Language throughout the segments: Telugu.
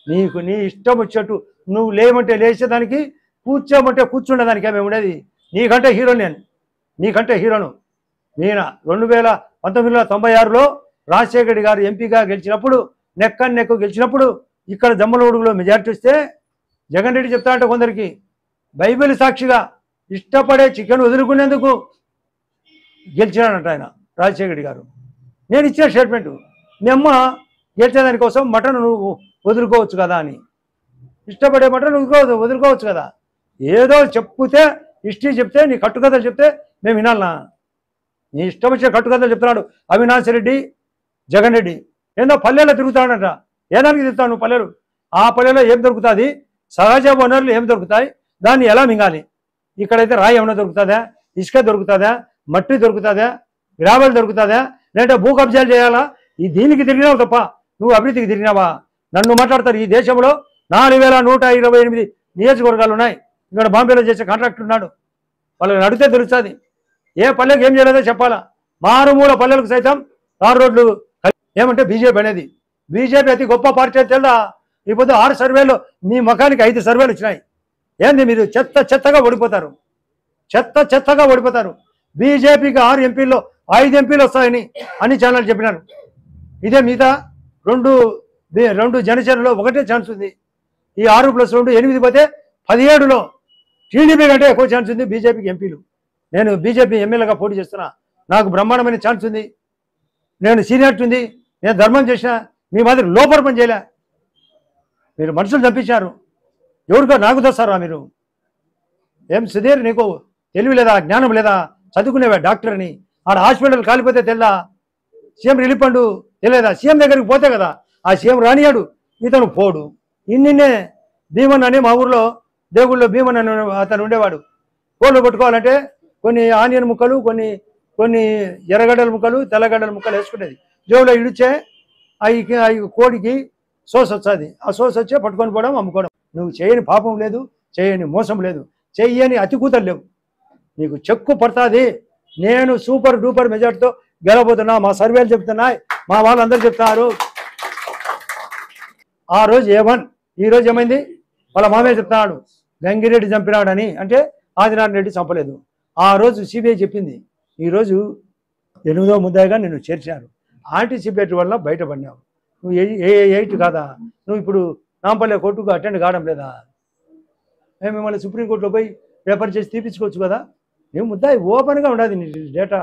నీకు నీ ఇష్టం వచ్చేట్టు నువ్వు లేమంటే లేచేదానికి కూర్చోమంటే కూర్చుండేదానికి మేము ఉండేది నీకంటే హీరో నేను నీకంటే హీరోను నేను రెండు వేల పంతొమ్మిది వందల తొంభై ఆరులో రాజశేఖర రెడ్డి గారు ఎంపీగా గెలిచినప్పుడు నెక్ అండ్ నెక్ గెలిచినప్పుడు ఇక్కడ జమ్మలమడుగులో మెజార్టీ వస్తే జగన్ రెడ్డి చెప్తా అంటే కొందరికి బైబిల్ సాక్షిగా ఇష్టపడే చికెన్ వదులుకునేందుకు గెలిచినాడంట ఆయన రాజశేఖర రెడ్డి గారు నేను ఇచ్చిన స్టేట్మెంట్ మీ అమ్మ గెలిచేదాని కోసం మటన్ నువ్వు వదులుకోవచ్చు కదా అని ఇష్టపడే మటన్ వదులుకో వదులుకోవచ్చు కదా ఏదో చెప్తే హిస్టరీ చెప్తే నీ కట్టుకథలు చెప్తే మేము వినాలనా నీ ఇష్టం వచ్చిన కట్టుకథలు చెప్తున్నాడు అవినాష్ రెడ్డి జగన్ రెడ్డి ఏందో పల్లెల్లో తిరుగుతాడంట ఏదానికి తిరుగుతావు నువ్వు పల్లెలు ఆ పల్లెలో ఏం దొరుకుతుంది సహజ వనరులు ఏం దొరుకుతాయి దాన్ని ఎలా మింగాలి ఇక్కడైతే రాయి ఏమైనా దొరుకుతుందా ఇసుక దొరుకుతుందా మట్టి దొరుకుతుందా గ్రావెల్ దొరుకుతుందా లేదంటే భూ కబ్జాలు చేయాలా ఈ దీనికి తిరిగినావు తప్ప నువ్వు అభివృద్ధికి తిరిగినావా నన్ను మాట్లాడతారు ఈ దేశంలో నాలుగు వేల నూట ఇరవై ఎనిమిది నియోజకవర్గాలు ఉన్నాయి ఇక్కడ బాంబేలో చేసే కాంట్రాక్టర్ ఉన్నాడు వాళ్ళని అడిగితే తెలుస్తుంది ఏ పల్లెకి ఏం చేయలేదో చెప్పాలా మారుమూల పల్లెలకు సైతం ఆరు రోడ్లు కల్- ఏమంటే బీజేపీ అనేది బీజేపీ అతి గొప్ప పార్టీ అని తెలుదా ఈ పొద్దు ఆరు సర్వేలు మీ ముఖానికి ఐదు సర్వేలు వచ్చినాయి ఏంది మీరు చెత్త చెత్తగా ఓడిపోతారు చెత్త చెత్తగా ఓడిపోతారు బీజేపీకి ఆరు ఎంపీల్లో ఐదు ఎంపీలు వస్తాయని అన్ని ఛానల్ చెప్పినారు ఇదే మిగతా రెండు బి- రెండు జనసేనలో ఒకటే ఛాన్స్ ఉంది ఈ ఆరు ప్లస్ రెండు ఎనిమిది పోతే పదిహేడులో టీడీపీ కంటే ఎక్కువ ఛాన్స్ ఉంది బీజేపీకి ఎంపీలు నేను బీజేపీ ఎమ్మెల్యేగా పోటీ చేస్తున్నా నాకు బ్రహ్మాండమైన ఛాన్స్ ఉంది నేను సీనియర్ ఉంది నేను ధర్మం చేసిన మీ మాదిరి లోపల పని చేయలే మీరు మనుషులు చంపించారు ఎవరికో నాకు తెస్తారా మీరు ఏం సుధీర్ నీకు తెలివి లేదా జ్ఞానం లేదా చదువుకునేవా డాక్టర్ అని ఆడ హాస్పిటల్ కాలిపోతే తెల్లా సీఎం రిలీఫ్ ఫండ్ తెలియదా సీఎం దగ్గరికి పోతే కదా ఆ సీఎం రానియాడు ఇతను పోడు ఇన్నిన్నే భీమన్ అని మా ఊర్లో దేవుళ్ళో భీమన్ అని అతను ఉండేవాడు కోళ్ళు పట్టుకోవాలంటే కొన్ని ఆనియన్ ముక్కలు కొన్ని కొన్ని ఎర్రగడ్డల ముక్కలు తెల్లగడ్డల ముక్కలు వేసుకునేది జోబులో ఇడిచే అవి అవి కోడికి సోస్ వచ్చేది ఆ సోస్ వచ్చే పట్టుకొని పోవడం అమ్ముకోవడం నువ్వు చేయని పాపం లేదు చేయని మోసం లేదు చెయ్యని అతి కూతలు లేవు నీకు చెక్కు పడుతుంది నేను సూపర్ డూపర్ మెజార్టీతో గెలబోతున్నా మా సర్వేలు చెప్తున్నాయి మా వాళ్ళందరూ చెప్తున్నారు ఆ రోజు ఏమన్ ఈ రోజు ఏమైంది వాళ్ళ మామయ్య చెప్తున్నాడు గంగిరెడ్డి చంపినాడని అంటే ఆదినారాయణ రెడ్డి చంపలేదు ఆ రోజు సిబిఐ చెప్పింది ఈరోజు ఎనిమిదో ముద్దాయిగా నిన్ను చేర్చారు ఆంటీసిపేట్ వల్ల బయటపడినావు నువ్వు ఏ ఏ ఎయిట్ కాదా నువ్వు ఇప్పుడు నాంపల్లె కోర్టుకు అటెండ్ కావడం లేదా మేము మిమ్మల్ని సుప్రీంకోర్టులో పోయి పేపర్ చేసి తీపించుకోవచ్చు కదా నువ్వు ముద్దాయి ఓపెన్గా ఉండదు నీ డేటా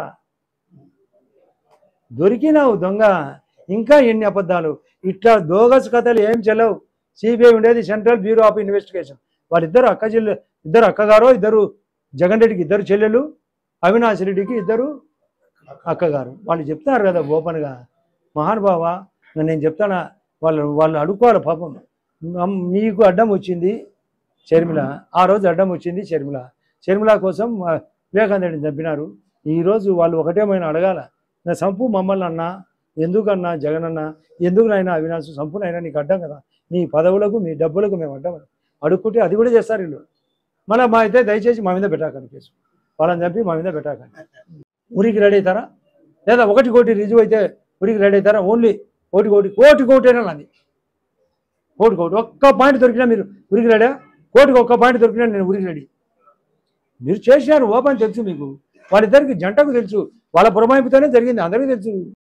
దొరికినావు దొంగ ఇంకా ఎన్ని అబద్ధాలు ఇట్లా దోగస్ కథలు ఏం చెల్లవు సిబిఐ ఉండేది సెంట్రల్ బ్యూరో ఆఫ్ ఇన్వెస్టిగేషన్ వాళ్ళిద్దరు అక్క చెల్లె ఇద్దరు అక్కగారు ఇద్దరు జగన్ రెడ్డికి ఇద్దరు చెల్లెలు అవినాష్ రెడ్డికి ఇద్దరు అక్కగారు వాళ్ళు చెప్తారు కదా ఓపెన్గా మహానుభావ నేను చెప్తానా వాళ్ళు వాళ్ళు అడుక్కోవాలి పాపం అమ్- మీకు అడ్డం వచ్చింది షర్మిల ఆ రోజు అడ్డం వచ్చింది షర్మిల షర్మిల కోసం ఆ, వివేకానంద రెడ్డిని చంపినారు ఈరోజు వాళ్ళు ఒకటేమైనా అడగాల నా సంపు మమ్మల్ని అన్నా ఎందుకన్నా జగన్ అన్న ఎందుకు నాయన అవినాశ్ సంపునైనా నీకు అడ్డం కదా మీ పదవులకు మీ డబ్బులకు మేము అడ్డం అడుక్కుంటే అది కూడా చేస్తారు వీళ్ళు మళ్ళీ మా అయితే దయచేసి మా మీద పెట్టాకండి కేసు వాళ్ళని చంపి మా మీద పెట్టాకండి ఉరికి రెడీ అవుతారా లేదా ఒకటి కోటి రుజువు అయితే ఉరికి రెడీ అవుతారా ఓన్లీ కోటి కోటి కోటి కోటి అయినా నాది కోటి కోటి ఒక్క పాయింట్ దొరికినా మీరు ఉరికి రెడీ కోటికి ఒక్క పాయింట్ దొరికినా నేను ఉరికి రెడీ మీరు చేసినారు ఓపెన్ తెలుసు మీకు వాళ్ళిద్దరికి జంటకు తెలుసు వాళ్ళ పురమాయింపుతోనే జరిగింది అందరికీ తెలుసు